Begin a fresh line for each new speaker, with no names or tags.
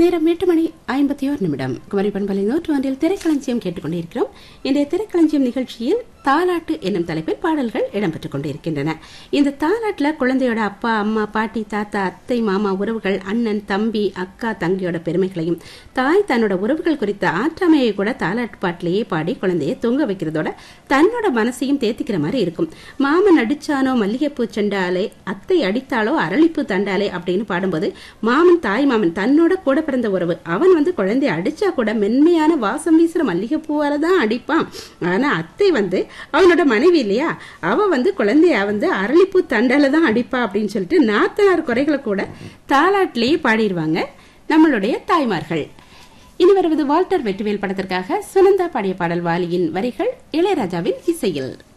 நேரம் எட்டு மணி ஐம்பத்தி ஓர் நிமிடம் குமரி பண்பலை நூற்று ஒன்றில் திரைக்களஞ்சியம் கேட்டுக்கொண்டிருக்கிறோம் இன்றைய திரைக்களஞ்சியம் நிகழ்ச்சியில் தாலாட்டு என்னும் தலைப்பில் பாடல்கள் இடம்பெற்றுக் கொண்டிருக்கின்றன இந்த தாலாட்டுல குழந்தையோட அப்பா அம்மா பாட்டி தாத்தா அத்தை மாமா உறவுகள் அண்ணன் தம்பி அக்கா தங்கியோட பெருமைகளையும் தாய் தன்னோட உறவுகள் குறித்த ஆற்றாமையை கூட தாலாட்டு பாட்டிலேயே பாடி குழந்தையை தூங்க வைக்கிறதோட தன்னோட மனசையும் தேத்திக்கிற மாதிரி இருக்கும் மாமன் அடிச்சானோ மல்லிகைப்பூ செண்டாலே அத்தை அடித்தாலோ அரளிப்பூ தண்டாலே அப்படின்னு பாடும்போது மாமன் தாய் மாமன் தன்னோட கூட பிறந்த உறவு அவன் வந்து குழந்தைய அடிச்சா கூட மென்மையான வாசம் வீசுற மல்லிகைப்பூவால தான் அடிப்பான் ஆனா அத்தை வந்து அவனோட மனைவி இல்லையா அவ வந்து குழந்தைய வந்து அரளிப்பூ தண்டால தான் அடிப்பா அப்படின்னு சொல்லிட்டு நாத்தனார் குறைகளை கூட தாலாட்டிலேயே பாடிடுவாங்க நம்மளுடைய தாய்மார்கள் இனி வருவது வால்டர் வெற்றிவேல் படத்திற்காக சுனந்தா பாடிய பாடல் வாலியின் வரிகள் இளையராஜாவின் இசையில்